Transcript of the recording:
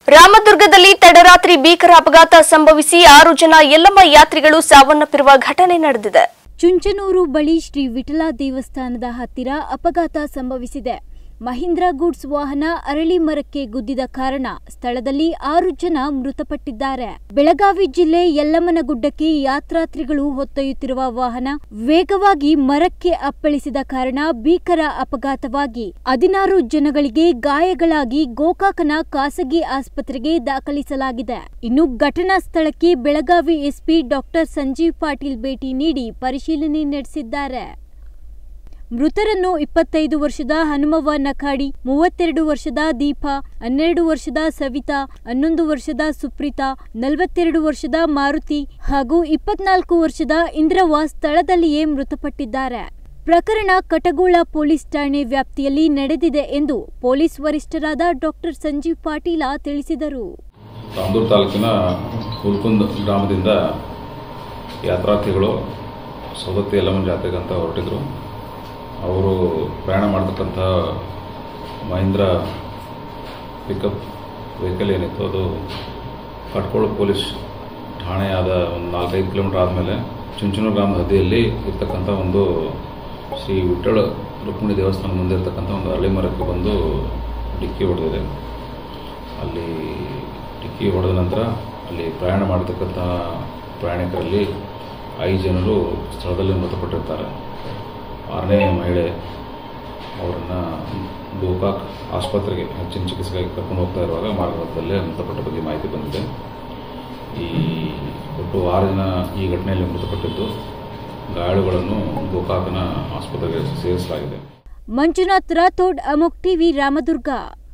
ರಾಮದುರ್ಗದಲ್ಲಿ ತಡರಾತ್ರಿ ಭೀಕರ ಅಪಘಾತ ಸಂಭವಿಸಿ ಆರು ಜನ ಯಲ್ಲಮ್ಮ ಯಾತ್ರಿಗಳು ಸಾವನ್ನಪ್ಪಿರುವ ಘಟನೆ ನಡೆದಿದೆ ಚುಂಚನೂರು ಬಳಿ ಶ್ರೀ ವಿಠಲ ದೇವಸ್ಥಾನದ ಹತ್ತಿರ ಅಪಘಾತ ಸಂಭವಿಸಿದೆ ಮಹೀಂದ್ರ ಗೂಡ್ಸ್ ವಾಹನ ಅರಳಿ ಮರಕ್ಕೆ ಗುದ್ದಿದ ಕಾರಣ ಸ್ಥಳದಲ್ಲಿ ಆರು ಜನ ಮೃತಪಟ್ಟಿದ್ದಾರೆ ಬೆಳಗಾವಿ ಜಿಲ್ಲೆ ಯಲ್ಲಮ್ಮನಗುಡ್ಡಕ್ಕೆ ಯಾತ್ರಾರ್ಥಿಗಳು ಹೊತ್ತೊಯ್ಯುತ್ತಿರುವ ವಾಹನ ವೇಗವಾಗಿ ಮರಕ್ಕೆ ಅಪ್ಪಳಿಸಿದ ಕಾರಣ ಭೀಕರ ಅಪಘಾತವಾಗಿ ಹದಿನಾರು ಜನಗಳಿಗೆ ಗಾಯಗಳಾಗಿ ಗೋಕಾಕನ ಖಾಸಗಿ ಆಸ್ಪತ್ರೆಗೆ ದಾಖಲಿಸಲಾಗಿದೆ ಇನ್ನು ಘಟನಾ ಸ್ಥಳಕ್ಕೆ ಬೆಳಗಾವಿ ಎಸ್ಪಿ ಡಾಕ್ಟರ್ ಸಂಜೀವ್ ಪಾಟೀಲ್ ಭೇಟಿ ನೀಡಿ ಪರಿಶೀಲನೆ ನಡೆಸಿದ್ದಾರೆ ಮೃತರನ್ನು ಇಪ್ಪತ್ತೈದು ವರ್ಷದ ಹನುಮವ್ವ ನಖಾಡಿ ಮೂವತ್ತೆರಡು ವರ್ಷದ ದೀಪಾ ಹನ್ನೆರಡು ವರ್ಷದ ಸವಿತಾ ಹನ್ನೊಂದು ವರ್ಷದ ಸುಪ್ರೀತಾ ನಲವತ್ತೆರಡು ವರ್ಷದ ಮಾರುತಿ ಹಾಗೂ ಇಪ್ಪತ್ನಾಲ್ಕು ವರ್ಷದ ಇಂದ್ರವ್ವ ಸ್ಥಳದಲ್ಲಿಯೇ ಮೃತಪಟ್ಟಿದ್ದಾರೆ ಪ್ರಕರಣ ಕಟಗೋಳ ಪೊಲೀಸ್ ಠಾಣೆ ವ್ಯಾಪ್ತಿಯಲ್ಲಿ ನಡೆದಿದೆ ಎಂದು ಪೊಲೀಸ್ ವರಿಷ್ಠರಾದ ಡಾಕ್ಟರ್ ಸಂಜೀವ್ ಪಾಟೀಲ ತಿಳಿಸಿದರು ರಾಮದೂರು ತಾಲೂಕಿನ ಹುಲ್ಕುಂದ್ ಗ್ರಾಮದಿಂದ ಯಾತ್ರಾರ್ಥಿಗಳು ಸವದತ್ತಿ ಯಲ್ಲಮ್ಮನ ಜಾತ್ರೆಗೆ ಅಂತ ಹೊರಟಿದ್ರು ಅವರು ಪ್ರಯಾಣ ಮಾಡ್ತಕ್ಕಂಥ ಮಹೀಂದ್ರ ಪಿಕಪ್ ವೆಹಿಕಲ್ ಏನಿತ್ತು ಅದು ಕಟ್ಕೋಳ ಪೊಲೀಸ್ ಠಾಣೆಯಾದ ಒಂದು ನಾಲ್ಕೈದು ಕಿಲೋಮೀಟರ್ ಆದಮೇಲೆ ಚುಂಚನೂರು ಗ್ರಾಮದ ಹದ್ದಿಯಲ್ಲಿ ಇರ್ತಕ್ಕಂಥ ಒಂದು ಶ್ರೀ ವಿಠ್ಠಳ ರುಕ್ಮಿಣಿ ದೇವಸ್ಥಾನ ಮುಂದೆ ಇರ್ತಕ್ಕಂಥ ಒಂದು ಅರಳಿ ಮರಕ್ಕೆ ಬಂದು ಡಿಕ್ಕಿ ಹೊಡೆದಿದೆ ಅಲ್ಲಿ ಡಿಕ್ಕಿ ಹೊಡೆದ ನಂತರ ಅಲ್ಲಿ ಪ್ರಯಾಣ ಮಾಡತಕ್ಕಂಥ ಪ್ರಯಾಣಿಕರಲ್ಲಿ ಐದು ಜನರು ಸ್ಥಳದಲ್ಲಿ ಮೃತಪಟ್ಟಿರ್ತಾರೆ ಆರನೇ ಮಹಿಳೆ ಅವರನ್ನು ಗೋಕಾಕ್ ಆಸ್ಪತ್ರೆಗೆ ಹೆಚ್ಚಿನ ಚಿಕಿತ್ಸೆಗಾಗಿ ಕರ್ಕೊಂಡು ಹೋಗ್ತಾ ಇರುವಾಗ ಮಾರ್ಗದಲ್ಲೇ ಮೃತಪಟ್ಟ ಬಗ್ಗೆ ಮಾಹಿತಿ ಬಂದಿದೆ ಈ ಒಟ್ಟು ಆರು ಜನ ಈ ಘಟನೆಯಲ್ಲಿ ಮೃತಪಟ್ಟಿದ್ದು ಗಾಯಾಳುಗಳನ್ನು ಗೋಕಾಕನ ಆಸ್ಪತ್ರೆಗೆ ಸೇರಿಸಲಾಗಿದೆ ಮಂಜುನಾಥ್ ರಾಥೋಡ್ ಅಮೋಕ್ ಟಿವಿ ರಾಮದುರ್ಗ